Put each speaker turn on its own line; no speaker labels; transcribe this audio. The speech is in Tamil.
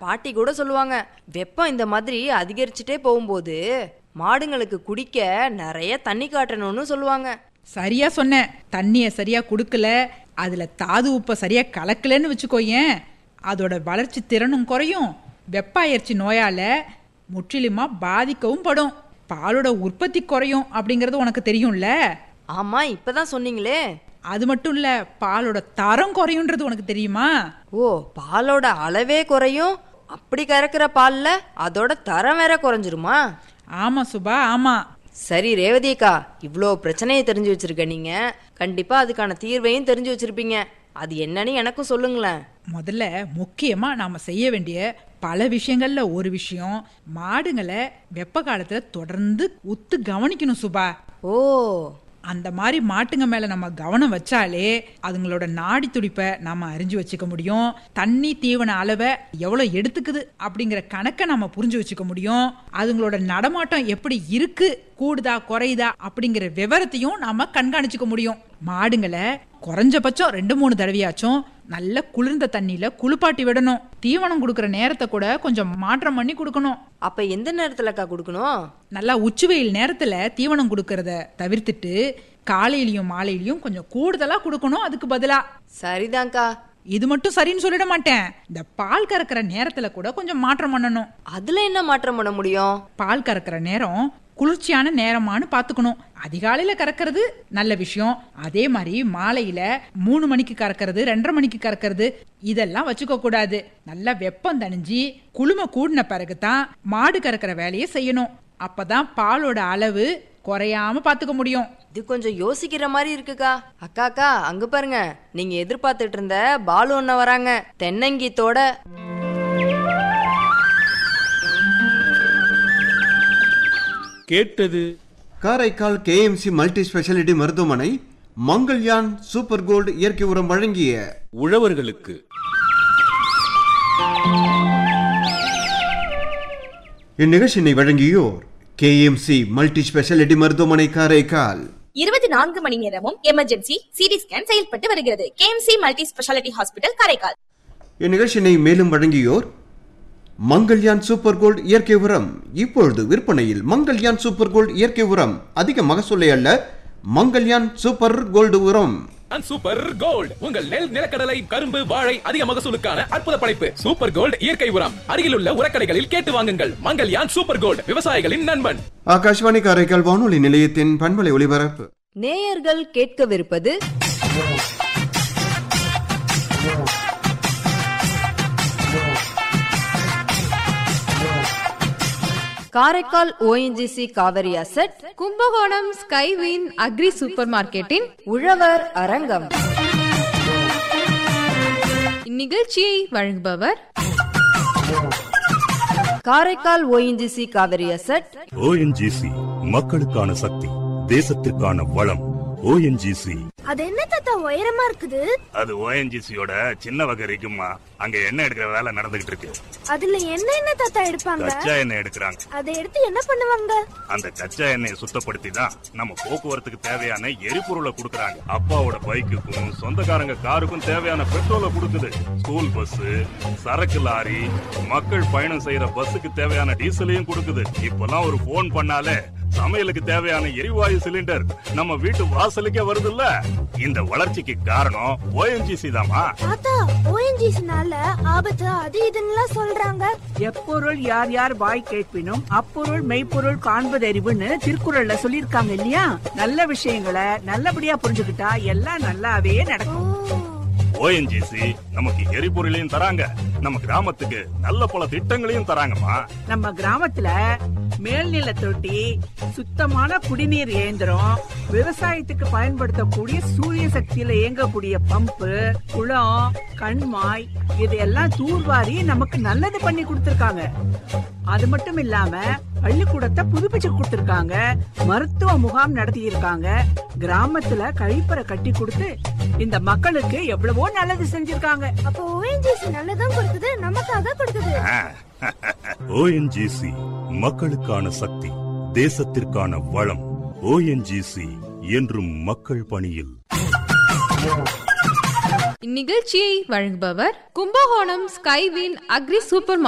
பாட்டி கூட சொல்லுவாங்க வெப்பம் இந்த மாதிரி அதிகரிச்சுட்டே போகும்போது மாடுங்களுக்கு குடிக்க நிறைய தண்ணி காட்டணும்னு சொல்லுவாங்க
சரியா சொன்ன தண்ணிய சரியா கொடுக்கல அதுல தாது உப்பை சரியா கலக்கலன்னு வச்சுக்கோயேன் அதோட வளர்ச்சி திறனும் குறையும் வெப்ப அயற்சி நோயால முற்றிலுமா பாதிக்கவும் படும் பாலோட உற்பத்தி குறையும் அப்படிங்கறது உனக்கு தெரியும்ல
ஆமா இப்பதான் சொன்னீங்களே
அது மட்டும் இல்ல பாலோட தரம் குறையுன்றது உனக்கு தெரியுமா
ஓ பாலோட அளவே குறையும் அப்படி கறக்கிற பால்ல அதோட தரம் வேற குறைஞ்சிருமா
ஆமா சுபா ஆமா
சரி ரேவதி அக்கா இவ்வளோ பிரச்சனையை தெரிஞ்சு வச்சிருக்க நீங்க கண்டிப்பா அதுக்கான தீர்வையும் தெரிஞ்சு வச்சிருப்பீங்க அது என்னன்னு எனக்கும் சொல்லுங்களேன்
முதல்ல முக்கியமா நாம செய்ய வேண்டிய பல விஷயங்கள்ல ஒரு விஷயம் மாடுங்களை வெப்ப காலத்துல தொடர்ந்து உத்து கவனிக்கணும் சுபா
ஓ
அந்த மாதிரி மாட்டுங்க மேல நம்ம கவனம் வச்சாலே அதுங்களோட நாடி துடிப்பை நாம அறிஞ்சு வச்சுக்க முடியும் தண்ணி தீவன அளவை எவ்வளவு எடுத்துக்குது அப்படிங்கிற கணக்கை நம்ம புரிஞ்சு வச்சுக்க முடியும் அதுங்களோட நடமாட்டம் எப்படி இருக்கு கூடுதா குறையுதா அப்படிங்கிற விவரத்தையும் நாம கண்காணிச்சுக்க முடியும் மாடுங்களை குறைஞ்சபட்சம் ரெண்டு மூணு தடவையாச்சும் நல்ல குளிர்ந்த தண்ணியில குளிப்பாட்டி விடணும் தீவனம் கொடுக்கற நேரத்தை கூட கொஞ்சம் மாற்றம் பண்ணி கொடுக்கணும்
அப்ப எந்த நேரத்துல அக்கா கொடுக்கணும்
நல்லா உச்சி வெயில் நேரத்துல தீவனம் கொடுக்கறத தவிர்த்துட்டு காலையிலயும் மாலையிலயும் கொஞ்சம் கூடுதலா கொடுக்கணும் அதுக்கு பதிலா
சரிதான்க்கா
இது மட்டும் சரின்னு சொல்லிட மாட்டேன் இந்த பால் கறக்கிற நேரத்துல கூட கொஞ்சம் மாற்றம் பண்ணணும்
அதுல என்ன மாற்றம் பண்ண முடியும்
பால் கறக்கிற நேரம் குளிர்ச்சியான நேரமான்னு பாத்துக்கணும் அதிகாலையில கறக்கிறது நல்ல விஷயம் அதே மாதிரி மாலையில மூணு மணிக்கு கறக்கிறது ரெண்டரை மணிக்கு கறக்கிறது இதெல்லாம் வச்சுக்க கூடாது நல்லா வெப்பம் தணிஞ்சு குளுமை கூடின பிறகுதான் மாடு கறக்கிற வேலையை செய்யணும் அப்பதான் பாலோட அளவு குறையாம பாத்துக்க முடியும்
இது கொஞ்சம் யோசிக்கிற மாதிரி இருக்குக்கா அக்கா அக்கா அங்க பாருங்க நீங்க எதிர்பார்த்துட்டு இருந்த பாலு ஒண்ண வராங்க தென்னங்கீத்தோட
கேட்டது
காரைக்கால் கேஎம்சி மல்டி ஸ்பெஷாலிட்டி மருத்துவமனை மங்கள்யான் சூப்பர் கோல்டு இயற்கை உரம் வழங்கிய
உழவர்களுக்கு
இந்நிகழ்ச்சியினை வழங்கியோர் கேஎம்சி மல்டி ஸ்பெஷாலிட்டி மருத்துவமனை காரைக்கால்
இருபத்தி நான்கு மணி நேரமும் எமர்ஜென்சி சிடி ஸ்கேன் செயல்பட்டு வருகிறது KMC multi speciality hospital Karaikal
இந்நிகழ்ச்சியினை மேலும் வழங்கியோர் மங்கள்யான் சூப்பர் கோல்டு இயற்கை உரம் இப்பொழுது விற்பனையில் மங்கள்யான் சூப்பர் கோல்டு இயற்கை உரம் அதிக மகசூலை அல்ல மங்கள்யான் சூப்பர் கோல்டு உரம்
அண்ட் சூப்பர் கோல்ட் உங்கள் நெல் நிலக்கடலை கரும்பு வாழை அதிக மகசூலுக்கான அற்புத படைப்பு சூப்பர் கோல்ட் இயற்கை உரம் அருகிலுள்ள உரக்கடைகளில் கேட்டு வாங்குங்கள் மங்கல்யான் சூப்பர் கோல்ட் விவசாயிகளின் நண்பன்
ஆகாஷ்வாணி காரைக்கால் வானொலி நிலையத்தின் பண்பலை ஒலிபரப்பு
நேயர்கள் கேட்கவிருப்பது Karaikal ONGC Cauvery asset
Kumbakonam Skywin agri super மார்க்கெட்டின்
உழவர் அரங்கம்
இந்நிகழ்ச்சியை வழங்குபவர்
Karaikal ONGC Cauvery asset
ONGC மக்களுக்கான சக்தி தேசத்திற்கான வளம் ஓஎன்ஜிசி
அது என்ன தாத்தா உயரமா இருக்குது
அது ஓஎன்ஜிசியோட சின்ன வகை இருக்குமா அங்க எண்ணெய் எடுக்கிற வேலை நடந்துகிட்டு இருக்கு
அதுல என்ன என்ன தாத்தா எடுப்பாங்க
கச்சா எண்ணெய் எடுக்கிறாங்க
அதை எடுத்து என்ன பண்ணுவாங்க
அந்த கச்சா எண்ணெயை சுத்தப்படுத்தி தான் நம்ம போக்குவரத்துக்கு தேவையான எரிபொருளை கொடுக்கறாங்க அப்பாவோட பைக்குக்கும் சொந்தக்காரங்க காருக்கும் தேவையான பெட்ரோலை கொடுக்குது ஸ்கூல் பஸ் சரக்கு லாரி மக்கள் பயணம் செய்யற பஸ்ஸுக்கு தேவையான டீசலையும் கொடுக்குது இப்பெல்லாம் ஒரு போன் பண்ணாலே சமையலுக்கு தேவையான எரிவாயு சிலிண்டர் நம்ம வீட்டு வாசலுக்கே வருதுல்ல இந்த வளர்ச்சிக்கு காரணம் ஓஎன்ஜிசி தாமா
தாத்தா ஓஎன்ஜிசினால ஆபத்து அது இதுன்னு சொல்றாங்க
எப்பொருள் யார் யார் வாய் கேட்பினும் அப்பொருள் மெய்ப்பொருள் காண்பதறிவுன்னு திருக்குறள்ல சொல்லிருக்காங்க இல்லையா நல்ல விஷயங்களை நல்லபடியா புரிஞ்சுக்கிட்டா எல்லாம் நல்லாவே நடக்கும்
ஓஎன்ஜிசி நமக்கு எரிபொருளையும் தராங்க நம்ம கிராமத்துக்கு நல்ல பல திட்டங்களையும் தராங்கம்மா
நம்ம கிராமத்துல மேல்நில தொட்டி சுத்தமான குடிநீர் இயந்திரம் விவசாயத்துக்கு பயன்படுத்தக்கூடிய சூரிய சக்தியில இயங்கக்கூடிய பம்பு குளம் கண்மாய் இதையெல்லாம் தூர்வாரி நமக்கு நல்லது பண்ணி கொடுத்திருக்காங்க அது மட்டும் இல்லாம பள்ளிக்கூடத்தை புதுப்பிச்சு கொடுத்திருக்காங்க மருத்துவ முகாம் நடத்தி இருக்காங்க கிராமத்துல கழிப்பறை கட்டி கொடுத்து இந்த மக்களுக்கு எவ்வளவோ நல்லது செஞ்சிருக்காங்க
அப்ப ஓஎன்ஜிசி நல்லதும் கொடுக்குது நமக்காக கொடுக்குது
ஓஎன்ஜிசி மக்களுக்கான சக்தி தேசத்திற்கான வளம் ஓஎன்ஜிசி என்றும் மக்கள் பணியில்
இந்நிகழ்ச்சியை வழங்குபவர் கும்பகோணம் ஸ்கைவின் அக்ரி சூப்பர்